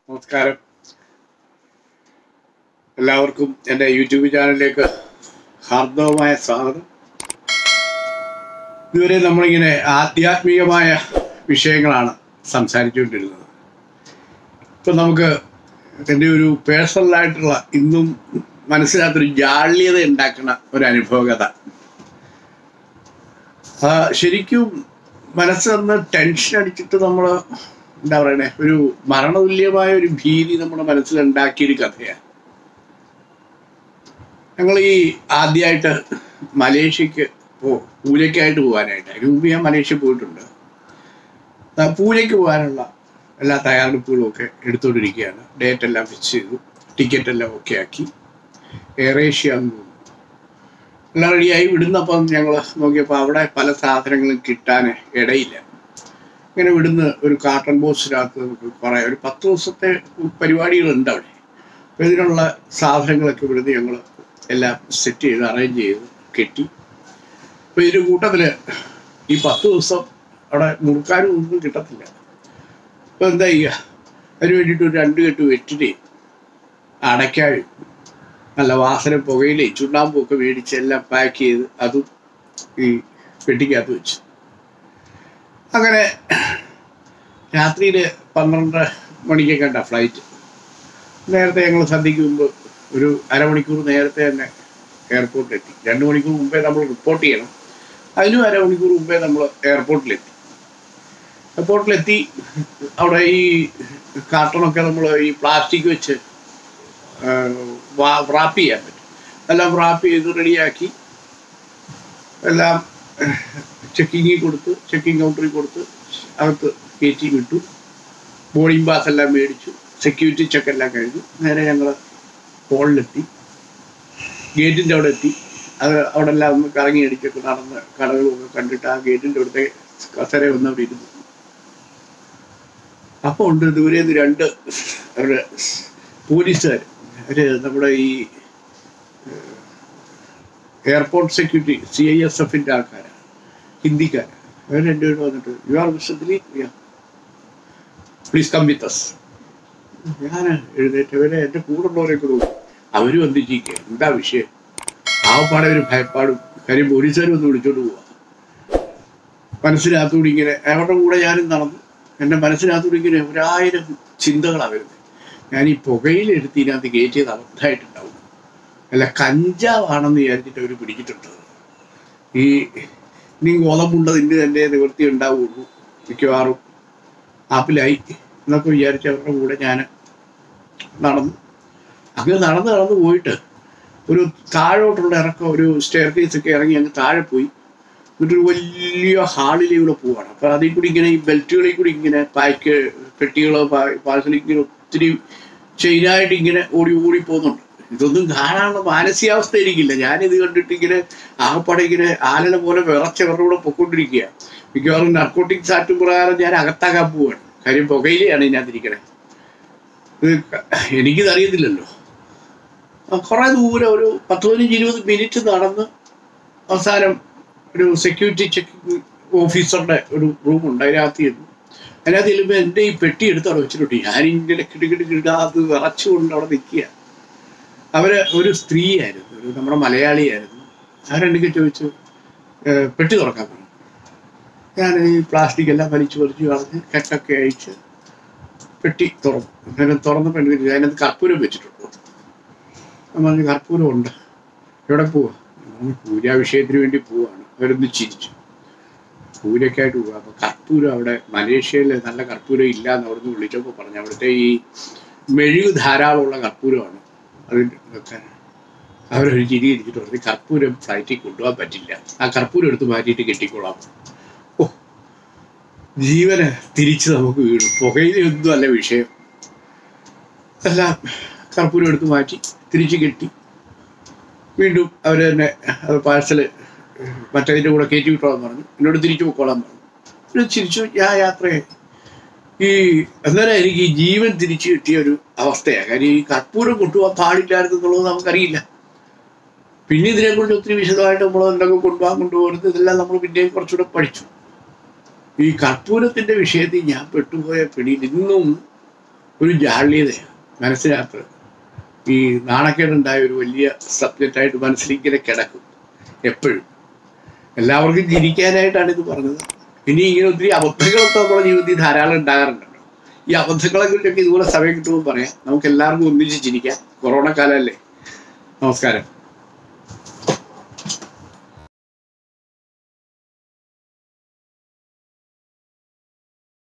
നമസ്കാരം എല്ലാവർക്കും എൻ്റെ യൂട്യൂബ് ചാനലിലേക്ക് ഹാർദവമായ സ്വാഗതം ഇതുവരെ നമ്മളിങ്ങനെ ആധ്യാത്മികമായ വിഷയങ്ങളാണ് സംസാരിച്ചുകൊണ്ടിരുന്നത് ഇപ്പം നമുക്ക് എൻ്റെ ഒരു പേഴ്സണലായിട്ടുള്ള ഇന്നും മനസ്സിനകത്തൊരു ജാള്യത ഉണ്ടാക്കുന്ന ഒരു അനുഭവകഥ ആ, ശരിക്കും മനസ്സൊന്ന് ടെൻഷൻ അടിച്ചിട്ട് നമ്മൾ എന്താ പറയണേ ഒരു മരണതുല്യമായ ഒരു ഭീതി നമ്മുടെ മനസ്സിൽ ഉണ്ടാക്കിയൊരു കഥയാണ് ഞങ്ങൾ ഈ ആദ്യമായിട്ട് മലേഷ്യക്ക് പോ പൂജയ്ക്കായിട്ട് പോകാനായിട്ട് അതിന് മുമ്പ് ഞാൻ മലേഷ്യ പോയിട്ടുണ്ട് ആ, പൂജയ്ക്ക് പോകാനുള്ള എല്ലാ തയ്യാറെടുപ്പുകളും ഒക്കെ എടുത്തുകൊണ്ടിരിക്കുകയാണ് ഡേറ്റ് എല്ലാം ഫിക്സ് ചെയ്തു ടിക്കറ്റ് എല്ലാം ഓക്കെ ആക്കി എയർ ഏഷ്യ എന്ന് തോന്നുന്നു എല്ലാം റെഡിയായി വിടുന്നപ്പം ഞങ്ങൾ നോക്കിയപ്പോൾ അവിടെ പല സാധനങ്ങളും കിട്ടാൻ ഇടയില്ല ഇങ്ങനെ വിടുന്ന ഒരു കാർട്ടൺ ബോക്സിനകത്ത് നമുക്ക് കുറേ ഒരു പത്ത് ദിവസത്തെ പരിപാടികളുണ്ട് അവിടെ അപ്പോൾ ഇതിനുള്ള സാധനങ്ങളൊക്കെ ഇവിടുന്ന് ഞങ്ങൾ എല്ലാം സെറ്റ് ചെയ്ത് അറേഞ്ച് ചെയ്ത് കെട്ടി അപ്പോൾ ഇതിൻ്റെ കൂട്ടത്തിൽ ഈ പത്ത് ദിവസം അവിടെ മുറുക്കാനും ഒന്നും കിട്ടത്തില്ല അപ്പോൾ എന്താ ചെയ്യുക അതിന് വേണ്ടിയിട്ട് ഒരു രണ്ട് കെട്ട് വെറ്റിനെ അടയ്ക്കാഴും നല്ല വാസന പുകയിലേ ചുണ്ണാമ്പും ഒക്കെ മേടിച്ച് എല്ലാം പാക്ക് ചെയ്ത് അതും ഈ പെട്ടിക്കകത്ത് വെച്ചു അങ്ങനെ രാത്രിയിൽ പന്ത്രണ്ട് മണിക്കൊക്കെ ഉണ്ടാ ഫ്ലൈറ്റ് നേരത്തെ ഞങ്ങൾ സന്ധ്യയ്ക്ക് മുമ്പ് ഒരു അരമണിക്കൂർ നേരത്തെ തന്നെ എയർപോർട്ടിലെത്തി രണ്ട് മണിക്കൂർ മുമ്പേ നമ്മൾ റിപ്പോർട്ട് ചെയ്യണം അതിനും അരമണിക്കൂർ മുമ്പേ നമ്മൾ എയർപോർട്ടിലെത്തി എയർപോർട്ടിലെത്തി അവിടെ ഈ കാർട്ടണൊക്കെ നമ്മൾ ഈ പ്ലാസ്റ്റിക് വെച്ച് റാപ്പ് ചെയ്യാൻ പറ്റും എല്ലാം റാപ്പ് ചെയ്ത് റെഡിയാക്കി എല്ലാം ചെക്കിങ്ങിൽ കൊടുത്ത് ചെക്കിങ് കൗണ്ടറിൽ കൊടുത്ത് അകത്ത് കയറ്റി വിട്ടു ബോർഡിംഗ് പാസ് എല്ലാം മേടിച്ചു സെക്യൂരിറ്റി ചെക്ക് എല്ലാം കഴിഞ്ഞു നേരെ ഞങ്ങൾ ഹോളിലെത്തി ഗേറ്റിൻ്റെ അവിടെ എത്തി അത് അവിടെ എല്ലാം ഒന്ന് കറങ്ങി അടിച്ചൊക്കെ നടന്ന് കടകളൊക്കെ കണ്ടിട്ട് ആ ഗേറ്റിൻ്റെ അവിടുത്തെ കസര ഒന്ന് അവിടെ ഇരുന്നു അപ്പോൾ ഉണ്ട് ദൂരെ നിന്ന് രണ്ട് അവരുടെ പോലീസുകാർ അവര് നമ്മുടെ ഈ airport security C I S എഫിൻ്റെ ആൾക്കാരാണ് ഹിന്ദിക്കാരാണ് അവർ രണ്ടുപേരും വന്നിട്ട് you are mister Dileep please come with us ഞാൻ എഴുന്നേറ്റ് അവരെ എൻ്റെ കൂടെയുള്ളവരെ കൂടെ അവരും എന്തിച്ചിരിക്കുക എന്താ വിഷയം ആവപ്പാടെ ഒരു ഭയപ്പാടും കാര്യം പോലീസുകാർ വന്ന് വിളിച്ചോണ്ട് പോവാ മനസ്സിനകത്തൂടി ഇങ്ങനെ അവരുടെ കൂടെ ഞാനും നടന്നു എൻ്റെ മനസ്സിനകത്തൂടി ഇങ്ങനെ ഒരായിരം ചിന്തകളാണ് വരുന്നത് ഞാൻ ഈ പുകയിലെടുത്ത് ഇതിനകത്ത് കയറ്റിയത് അബദ്ധമായിട്ടുണ്ടാവും അല്ല കഞ്ചാവാണെന്ന് വിചാരിച്ചിട്ട് അവർ പിടിച്ചിട്ടുണ്ട് ഈ ഇനി ഗോതമ്പുണ്ട ഇതിൻ്റെ തന്നെ നിവൃത്തി ഉണ്ടാവുള്ളൂ മിക്കവാറും ആപ്പിലായി എന്നൊക്കെ വിചാരിച്ച് അവരുടെ കൂടെ ഞാൻ നടന്നു അങ്ങനെ നടന്ന് നടന്ന് പോയിട്ട് ഒരു താഴോട്ടുള്ള ഇറക്കം ഒരു സ്റ്റെയർ കേസ് ഒക്കെ ഇറങ്ങി അങ്ങ് താഴെ പോയി എന്നിട്ടൊരു വലിയ ഹാളിലൂടെ പോവാണ് അപ്പോൾ അതിൽ കൂടി ഇങ്ങനെ ഈ ബെൽറ്റുകളിൽ കൂടി ഇങ്ങനെ പാക്ക് പെട്ടികളോ പാഴ്സലിൽ ഇങ്ങനെ ഒത്തിരി ചെയിനായിട്ട് ഇങ്ങനെ ഓടി ഓടി പോകുന്നുണ്ട് ഇതൊന്നും കാണാനുള്ള മാനസികാവസ്ഥ എനിക്കില്ല ഞാനിത് കണ്ടിട്ട് ഇങ്ങനെ ആകപ്പാടെ ഇങ്ങനെ ആലല പോലെ വിറച്ചവരുടെ കൂടെ പൊക്കോണ്ടിരിക്കുക മിക്കവാറും നർക്കോട്ടിക്സ് ആക്ട് പ്രകാരം ഞാൻ അകത്താക്കാൻ പോവാണ് കാര്യം പുകയിലെയാണ് ഇതിനകത്തിരിക്കണേ ഇത് എനിക്കിത് അറിയത്തില്ലല്ലോ കുറേ ദൂരം ഒരു പത്ത് പതിനഞ്ച് ഇരുപത് മിനിറ്റ് നടന്ന് അവസാനം ഒരു സെക്യൂരിറ്റി ചെക്കിംഗ് ഓഫീസറുടെ ഒരു റൂമുണ്ട് അതിനകത്ത് ചെന്നു അതിനകത്ത് ചെല്ലുമ്പോൾ എൻ്റെ ഈ പെട്ടി എടുത്ത് അവിടെ വെച്ചിട്ടുണ്ട് ഞാനിങ്ങനെ കിടുകിട് കിടാത് വിറച്ചുകൊണ്ട് അവിടെ നിൽക്കുക അവര് ഒരു സ്ത്രീയായിരുന്നു ഒരു നമ്മുടെ മലയാളിയായിരുന്നു അവരെനിക്ക് ചോദിച്ചു "ഏഹ്, പെട്ടി തുറക്കാൻ പറഞ്ഞു ഞാൻ ഈ പ്ലാസ്റ്റിക് എല്ലാം വലിച്ചു വലിച്ചു കളഞ്ഞ് കെട്ടൊക്കെ അഴിച്ച് പെട്ടി തുറന്നു അങ്ങനെ തുറന്നപ്പോൾ എനിക്ക് അതിനകത്ത് കർപ്പൂരം വെച്ചിട്ടുണ്ട് ഞാൻ പറഞ്ഞു കർപ്പൂരം ഉണ്ട് എവിടെ പോവാ ഞാൻ പറഞ്ഞു, പൂജാ വിഷയത്തിന് വേണ്ടി പോവാണ് അവരൊന്ന് ചിരിച്ചു പൂജയ്ക്കായിട്ട് പോവാ അപ്പൊ കർപ്പൂരം അവിടെ മലേഷ്യയിൽ നല്ല കർപ്പൂരം ഇല്ല എന്ന് അവിടുന്ന് വിളിച്ചപ്പോൾ പറഞ്ഞു അവിടുത്തെ ഈ മെഴുക് ധാരാളമുള്ള കർപ്പൂരമാണ് അതിൽ വെക്കാൻ അവരൊരു ചിരി ഇരിച്ചിട്ട് പറഞ്ഞു കർപ്പൂരം ഫ്ലൈറ്റിൽ കൊണ്ടുപോകാൻ പറ്റില്ല ആ കർപ്പൂരം എടുത്ത് മാറ്റിയിട്ട് കെട്ടിക്കൊള്ളാം ഓ ജീവന് തിരിച്ച് നമുക്ക് വീണു പുകയിലൊന്നും അല്ല വിഷയം എല്ലാം കർപ്പൂരം എടുത്ത് മാറ്റി തിരിച്ച് കെട്ടി വീണ്ടും അവർ തന്നെ അത് പാഴ്സല് മറ്റേതിൻ്റെ കൂടെ കയറ്റി വിട്ടോളാൻ പറഞ്ഞു എന്നോട് തിരിച്ചു പൊക്കോളാൻ പറഞ്ഞു പിന്നെ തിരിച്ചു ഞാൻ യാത്രയായി ഈ അന്നേരം എനിക്ക് ഈ ജീവൻ തിരിച്ചു കിട്ടിയ ഒരു അവസ്ഥയാണ് കാര്യം ഈ കർപ്പൂരം കൊണ്ടുപോകാൻ പാടില്ലായിരുന്നു എന്നുള്ളത് നമുക്കറിയില്ല പിന്നെ ഇതിനെക്കുറിച്ച് ഒത്തിരി വിശദമായിട്ട് നമ്മൾ എന്തൊക്കെ കൊണ്ടുപോകാൻ കൊണ്ടുപോകുന്നത് ഇതെല്ലാം നമ്മൾ പിന്നെയും കുറച്ചുകൂടെ പഠിച്ചു ഈ കർപ്പൂരത്തിന്റെ വിഷയത്തിൽ ഞാൻ പെട്ടുപോയ പിടിയിൽ ഇന്നും ഒരു ജാള്യതയാണ് മനസ്സിനകത്ത് ഈ നാണക്കേടുണ്ടായ ഒരു വലിയ സബ്ജക്റ്റായിട്ട് മനസ്സിലിങ്ങനെ കിടക്കും എപ്പോഴും എല്ലാവർക്കും ചിരിക്കാനായിട്ടാണ് ഇത് പറഞ്ഞത് ഇനി ഇങ്ങനെ ഒത്തിരി അബദ്ധങ്ങളൊക്കെ നമ്മുടെ ജീവിതത്തിൽ ധാരാളം ഉണ്ടാകാറുണ്ടല്ലോ ഈ അബദ്ധങ്ങളെ കുറിച്ചൊക്കെ ഇതുപോലെ സമയം കിട്ടുമ്പോൾ പറയാം നമുക്ക് എല്ലാവർക്കും ഒന്നിച്ച് ചിരിക്കാം കൊറോണ കാലമല്ലേ നമസ്കാരം